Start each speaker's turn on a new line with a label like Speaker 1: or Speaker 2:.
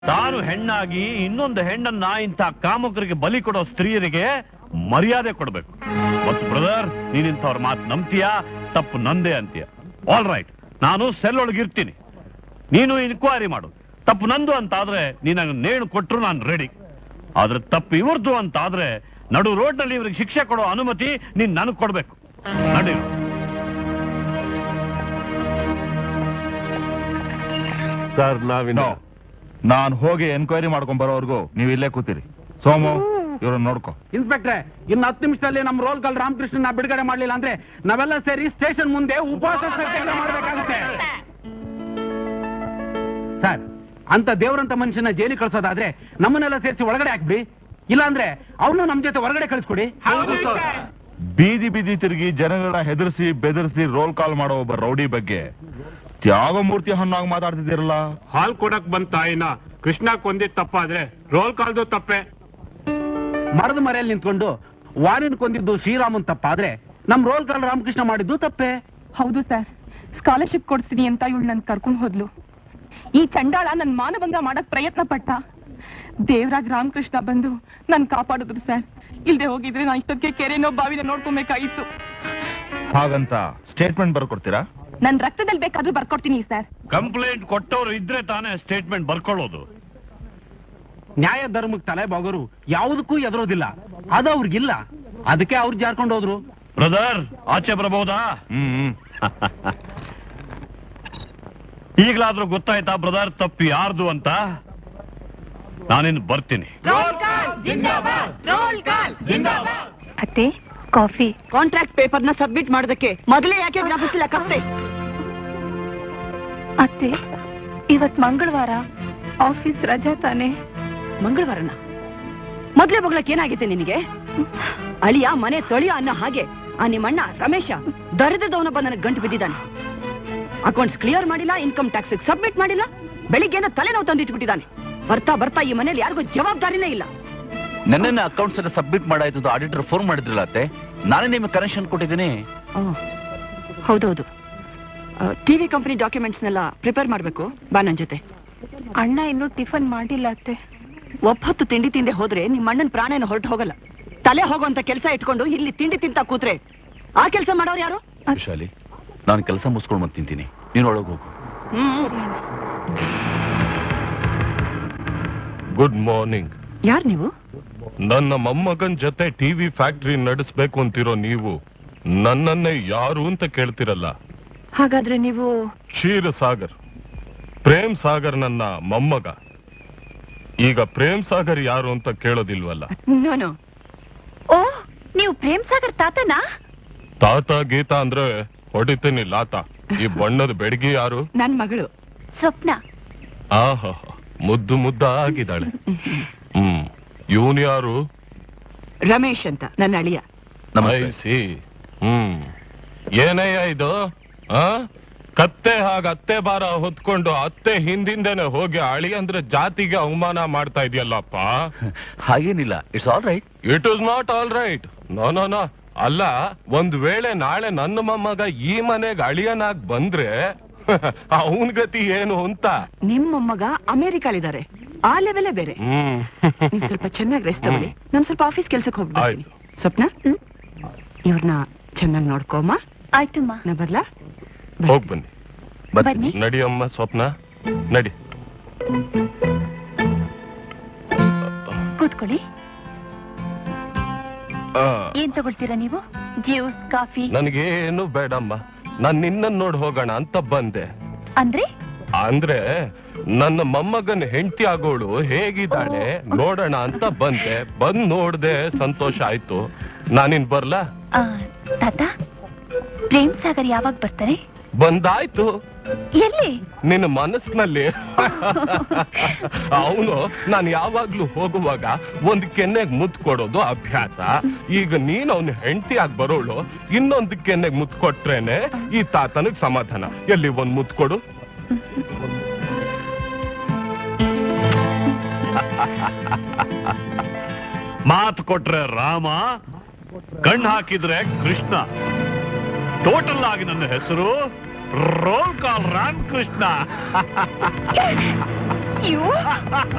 Speaker 1: ತಾನು ಹೆಣ್ಣಾಗಿ ಇನ್ನೊಂದು ಹೆಣ್ಣನ್ನ ಇಂಥ ಕಾಮಕರಿಗೆ ಬಲಿ ಕೊಡೋ ಸ್ತ್ರೀಯರಿಗೆ ಮರ್ಯಾದೆ ಕೊಡ್ಬೇಕು ಮತ್ತು ಬ್ರದರ್ ನೀನ್ ಇಂಥವ್ರ ಮಾತು ನಂಬ್ತೀಯಾ ತಪ್ಪು ನಂದೇ ಅಂತೀಯ ಆಲ್ ರೈಟ್ ನಾನು ಸೆಲ್ ಒಳಗಿರ್ತೀನಿ ನೀನು ಇನ್ಕ್ವೈರಿ ಮಾಡು ತಪ್ಪು ನಂದು ಅಂತ ಆದ್ರೆ ನೀನು ನೇಣು ಕೊಟ್ರು ನಾನು ರೆಡಿ ಆದ್ರೆ ತಪ್ಪು ಇವ್ರದ್ದು ಅಂತ ಆದ್ರೆ ನಡು ರೋಡ್ನಲ್ಲಿ ಇವ್ರಿಗೆ ಶಿಕ್ಷೆ ಕೊಡೋ ಅನುಮತಿ ನೀನ್ ನನಗ್ ಕೊಡ್ಬೇಕು ನಡಿ
Speaker 2: ಸರ್ ನಾವಿನ್ನು
Speaker 3: ನಾನು ಹೋಗಿ ಎನ್ಕ್ವೈರಿ ಮಾಡ್ಕೊಂಡ್ ಬರೋವರೆಗೂ ನೀವು ಇಲ್ಲೇ ಕೂತೀರಿ ಸೋಮು ಇವ್ರನ್ನ ನೋಡ್ಕೊ
Speaker 4: ಇನ್ಸ್ಪೆಕ್ಟ್ರೆ ಇನ್ನು ಹತ್ತು ನಿಮಿಷದಲ್ಲಿ ನಮ್ಮ ರೋಲ್ ಕಾಲ್ ರಾಮಕೃಷ್ಣನ ಬಿಡುಗಡೆ ಮಾಡ್ಲಿಲ್ಲ ಅಂದ್ರೆ ನಾವೆಲ್ಲ ಸೇರಿ ಸ್ಟೇಷನ್ ಮುಂದೆ ಉಪವಾಸ ಸತ್ಯಾಗ್ರಹ ಮಾಡ್ಬೇಕಾಗುತ್ತೆ ಸರ್ ಅಂತ ದೇವರಂತ ಮನುಷ್ಯನ ಜೈಲಿಗೆ ಕಳ್ಸೋದಾದ್ರೆ ನಮ್ಮನ್ನೆಲ್ಲ ಸೇರಿಸಿ ಒಳಗಡೆ ಹಾಕ್ಬಿಡಿ ಇಲ್ಲಾಂದ್ರೆ ಅವ್ರನ್ನ ನಮ್ ಜೊತೆ ಹೊರಗಡೆ ಕಳಿಸ್ಕೊಡಿ
Speaker 3: ಬೀದಿ ಬೀದಿ ತಿರುಗಿ ಜನಗಳನ್ನ ಹೆದರ್ಸಿ ಬೆದರ್ಸಿ ರೋಲ್ ಕಾಲ್ ಮಾಡೋ ಒಬ್ಬ ರೌಡಿ ಬಗ್ಗೆ ತ್ಯಾಗಮೂರ್ತಿ ಹಣ್ಣಾಗಿ ಮಾತಾಡ್ತಿದ್ದೀರಲ್ಲ
Speaker 2: ಹಾಲ್ ಕೊಡಕ್ ಬಂದ ತಾಯಿನ ಕೃಷ್ಣ ಕೊಂದಿದ್ ತಪ್ಪಾದ್ರೆ ರೋಲ್ ಕಾಲ್ದು ತಪ್ಪೆ
Speaker 4: ಮರದ ಮರೆಯಲ್ಲಿ ನಿಂತ್ಕೊಂಡು ವಾರಿನ್ ಕೊಂದಿದ್ದು ಶ್ರೀರಾಮನ್ ತಪ್ಪಾದ್ರೆ ನಮ್ ರೋಲ್ ಕಾಲ್ ರಾಮಕೃಷ್ಣ ಮಾಡಿದ್ದು ತಪ್ಪೇ
Speaker 5: ಹೌದು ಸರ್ ಸ್ಕಾಲರ್ಶಿಪ್ ಕೊಡ್ತೀನಿ ಅಂತ ಇವಳು ನನ್ ಕರ್ಕೊಂಡ್ ಹೋದ್ಲು ಈ ಚಂಡಾಳ ನನ್ ಮಾನಭಂಗ ಮಾಡಕ್ ಪ್ರಯತ್ನ ಪಟ್ಟ ದೇವರಾಜ್ ರಾಮಕೃಷ್ಣ ಬಂದು ನನ್ ಕಾಪಾಡಿದ್ರು ಸರ್ ಇಲ್ದೆ ಹೋಗಿದ್ರೆ ನಾ ಇಷ್ಟೊತ್ತಿಗೆ ಕೆರೆನೋ ಬಾವಿನ ನೋಡ್ಕೊಬೇಕಾಗಿತ್ತು
Speaker 3: ಹಾಗಂತ ಸ್ಟೇಟ್ಮೆಂಟ್ ಬರ್ಕೊಡ್ತೀರಾ
Speaker 5: ನನ್ ರಕ್ತದಲ್ಲಿ ಬೇಕಾದ್ರೂ ಬರ್ಕೊಡ್ತೀನಿ ಸರ್
Speaker 1: ಕಂಪ್ಲೇಂಟ್ ಕೊಟ್ಟವ್ರು ಇದ್ರೆ ತಾನೇ ಸ್ಟೇಟ್ಮೆಂಟ್ ಬರ್ಕೊಳ್ಳೋದು
Speaker 4: ನ್ಯಾಯ ಧರ್ಮಕ್ಕೆ ತಲೆ ಬಾಗೋರು ಯಾವುದಕ್ಕೂ ಎದುರೋದಿಲ್ಲ ಅದು ಅವ್ರಿಗಿಲ್ಲ ಅದಕ್ಕೆ ಅವ್ರು ಜಾರ್ಕೊಂಡು ಹೋದ್ರು
Speaker 1: ಬ್ರದರ್ ಆಚೆ ಬರಬಹುದಾ
Speaker 3: ಹ್ಮ್
Speaker 1: ಈಗಲಾದ್ರೂ ಗೊತ್ತಾಯ್ತಾ ಬ್ರದರ್ ತಪ್ಪು ಯಾರ್ದು ಅಂತ ನಾನಿನ್ನು ಬರ್ತೀನಿ
Speaker 5: ಅತ್ತೆ ಕಾಫಿ
Speaker 6: ಕಾಂಟ್ರಾಕ್ಟ್ ಪೇಪರ್ನ ಸಬ್ಮಿಟ್ ಮಾಡೋದಕ್ಕೆ ಮೊದಲೇ ಯಾಕೆ ವ್ಯಾಪಿಸಿಲ್ಲ ಕಪ್ಪೆ
Speaker 5: ಅತ್ತೆ ಇವತ್ ಮಂಗಳವಾರ ಆಫೀಸ್ ರಜಾ ತಾನೆ
Speaker 6: ಮಂಗಳವಾರನ ಮೊದ್ಲೇ ಬಗ್ಲಕ್ ಏನಾಗಿದೆ ನಿನಗೆ ಅಳಿಯ ಮನೆ ತೊಳಿಯ ಅನ್ನೋ ಹಾಗೆ ಆ ನಿಮ್ಮಣ್ಣ ರಮೇಶ ದರಿದ್ರದವನೊಬ್ಬ ನನಗೆ ಗಂಟು ಬಿದ್ದಿದ್ದಾನೆ ಅಕೌಂಟ್ಸ್ ಕ್ಲಿಯರ್ ಮಾಡಿಲ್ಲ ಇನ್ಕಮ್ ಟ್ಯಾಕ್ಸ್ ಸಬ್ಮಿಟ್ ಮಾಡಿಲ್ಲ ಬೆಳಿಗ್ಗೆನ ತಲೆನೋವು ತಂದಿಟ್ಬಿಟ್ಟಿದ್ದಾನೆ ಬರ್ತಾ ಬರ್ತಾ ಈ ಮನೇಲಿ ಯಾರಿಗೂ ಜವಾಬ್ದಾರಿನೇ ಇಲ್ಲ
Speaker 7: ನೆನ್ನೆ ಅಕೌಂಟ್ಸ್ ಎಲ್ಲ ಸಬ್ಮಿಟ್ ಮಾಡಾಯ್ತು ಆಡಿಟರ್ ಫೋನ್ ಮಾಡಿದ್ರಲ್ಲ ಅತ್ತೆ ನಾನೇ ನಿಮಗೆ ಕನೆಕ್ಷನ್ ಕೊಟ್ಟಿದ್ದೀನಿ
Speaker 6: ಹೌದೌದು ಟಿವಿ ಕಂಪನಿ ಡಾಕ್ಯುಮೆಂಟ್ಸ್ನೆಲ್ಲ ಪ್ರಿಪೇರ್ ಮಾಡಬೇಕು ಬಾ ನನ್ ಜೊತೆ
Speaker 5: ಅಣ್ಣ ಇನ್ನೂ ಟಿಫನ್ ಮಾಡಿಲ್ಲ ಅತ್ತೆ
Speaker 6: ಒಪ್ಪತ್ತು ತಿಂಡಿ ತಿಂದೆ ಹೋದ್ರೆ ನಿಮ್ಮ ಅಣ್ಣನ ಪ್ರಾಣೇನ ಹೊರಟು ಹೋಗಲ್ಲ ತಲೆ ಹೋಗುವಂತ ಕೆಲಸ ಇಟ್ಕೊಂಡು ಇಲ್ಲಿ ತಿಂಡಿ ತಿಂತ ಕೂತ್ರೆ ಆ ಕೆಲಸ ಮಾಡೋರು ಯಾರು
Speaker 7: ವಿಶಾಲಿ ನಾನು ಕೆಲಸ ಮುಗಿಸ್ಕೊಂಡು ಬಂದು ತಿಂತೀನಿ ನೀನು ಒಳಗೆ ಹೋಗು
Speaker 2: ಗುಡ್ ಮಾರ್ನಿಂಗ್
Speaker 6: ಯಾರು ನೀವು
Speaker 2: ನನ್ನ ಮೊಮ್ಮಗನ್ ಜೊತೆ ಟಿವಿ ಫ್ಯಾಕ್ಟರಿ ನಡೆಸ್ಬೇಕು ಅಂತಿರೋ ನೀವು ನನ್ನನ್ನೇ ಯಾರು ಅಂತ ಕೇಳ್ತಿರಲ್ಲ
Speaker 6: ಹಾಗಾದ್ರೆ ನೀವು
Speaker 2: ಕ್ಷೀರ ಸಾಗರ್ ಪ್ರೇಮ್ ಸಾಗರ್ ನನ್ನ ಮೊಮ್ಮಗ ಈಗ ಪ್ರೇಮ್ ಸಾಗರ್ ಯಾರು ಅಂತ ಕೇಳೋದಿಲ್ವಲ್ಲ
Speaker 6: ನೋನು
Speaker 5: ಓ ನೀವು ಪ್ರೇಮ್ ಸಾಗರ್ ತಾತನಾ
Speaker 2: ತಾತ ಗೀತಾ ಅಂದ್ರೆ ಹೊಡಿತೀನಿ ಲಾತ ಈ ಬಣ್ಣದ ಬೆಡಗಿ ಯಾರು
Speaker 6: ನನ್ ಮಗಳು
Speaker 5: ಸ್ವಪ್ನ
Speaker 2: ಆಹಾ ಮುದ್ದು ಮುದ್ದ ಆಗಿದ್ದಾಳೆ ಹ್ಮ್ ಇವನ್ ಯಾರು
Speaker 6: ರಮೇಶ್ ಅಂತ ನನ್ನ ಅಳಿಯ
Speaker 7: ನಮಸ್ತೆ
Speaker 2: I see. ಹ್ಮ್ ಏನಯ್ಯ ಇದು ಆ ಕತ್ತೆ ಹಾಗ ಅತ್ತೆ ಬಾರ ಹೊತ್ಕೊಂಡು ಅತ್ತೆ ಹಿಂದಿಂದೇನೆ ಹೋಗಿ ಅಳಿ ಅಂದ್ರೆ ಜಾತಿಗೆ ಅವಮಾನ ಮಾಡ್ತಾ ಇದೆಯಲ್ಲಪ್ಪ
Speaker 7: ಹಾಗೇನಿಲ್ಲ it's all right
Speaker 2: it is not all right no no no ಅಲ್ಲ ಒಂದ್ ವೇಳೆ ನಾಳೆ ನನ್ನ ಮೊಮ್ಮಗ ಈ ಮನೆಗ್ ಅಳಿಯನಾಗ್ ಬಂದ್ರೆ ಅವನ್ ಗತಿ ಏನು ಅಂತ
Speaker 6: ನಿಮ್ ಮೊಮ್ಮಗ ಅಮೆರಿಕಾಲಿದ್ದಾರೆ ಆ ಲೆವೆಲೇ ಬೇರೆ
Speaker 2: ಹ್ಮ್
Speaker 6: ನೀವ್ ಸ್ವಲ್ಪ ಚೆನ್ನಾಗಿ ರೆಸ್ಟ್ ತಗೊಳ್ಳಿ ನಾನು ಸ್ವಲ್ಪ ಆಫೀಸ್ ಕೆಲ್ಸಕ್ಕೆ ಹೋಗ್ಬಿಡ್ತೀನಿ
Speaker 2: ಆಯ್ತು.
Speaker 6: ಸ್ವಪ್ನ ಇವ್ರನ್ನ ಚೆನ್ನಾಗಿ ನೋಡ್ಕೋಮ್ಮ
Speaker 5: ಆಯ್ತಮ್ಮ
Speaker 6: ನಾ ಬರ್ಲಾ
Speaker 2: ಹೋಗ್ ಬನ್ನಿ
Speaker 5: ಬನ್ನಿ
Speaker 2: ನಡಿ ಅಮ್ಮ ಸ್ವಪ್ನ ನಡಿ
Speaker 5: ಕೂತ್ಕೊಳ್ಳಿ
Speaker 2: ಆ
Speaker 5: ಏನ್ ತಗೊಳ್ತೀರಾ ನೀವು ಜ್ಯೂಸ್ ಕಾಫಿ
Speaker 2: ನನಗೇನು ಬೇಡಮ್ಮ ನಾನ್ ನಿನ್ನನ್ ನೋಡ್ ಹೋಗೋಣ ಅಂತ ಬಂದೆ
Speaker 5: ಅಂದ್ರೆ
Speaker 2: ಅಂದ್ರೆ ನನ್ನ ಮೊಮ್ಮಗನ ಹೆಂಡತಿ ಆಗೋಳು ಹೇಗಿದ್ದಾಳೆ ನೋಡೋಣ ಅಂತ ಬಂದೆ ಬಂದ್ ನೋಡ್ದೆ ಸಂತೋಷ ಆಯ್ತು ನಾನಿನ್ ಬರ್ಲಾ
Speaker 5: ಆ, ತಾತ ಪ್ರೇಮ್ ಸಾಗರ್ ಯಾವಾಗ ಬರ್ತಾರೆ
Speaker 2: ಬಂದಾಯ್ತು
Speaker 5: ಎಲ್ಲಿ
Speaker 2: ನಿನ್ನ ಮನಸ್ಸಿನಲ್ಲಿ ಅವನು ನಾನು ಯಾವಾಗ್ಲೂ ಹೋಗುವಾಗ ಒಂದ್ ಕೆನ್ನೆಗ್ ಮುತ್ ಕೊಡೋದು ಅಭ್ಯಾಸ ಈಗ ನೀನ್ ಅವನು ಹೆಂಡತಿ ಆಗಿ ಬರೋಳು ಇನ್ನೊಂದು ಕೆನ್ನೆಗ್ ಮುತ್ ಕೊಟ್ರೇನೆ ಈ ತಾತನಿಗ್ ಸಮಾಧಾನ ಎಲ್ಲಿ ಒಂದ್ ಮುತ್ ಕೊಡು
Speaker 1: ಮಾತು ಕೊಟ್ರೆ ರಾಮ ಕಣ್ಣು ಹಾಕಿದ್ರೆ ಕೃಷ್ಣ ಟೋಟಲ್ ಆಗಿ ನನ್ನ ಹೆಸರು ರೋಲ್ ಕಾಲ್ ರಾಮಕೃಷ್ಣ
Speaker 5: You?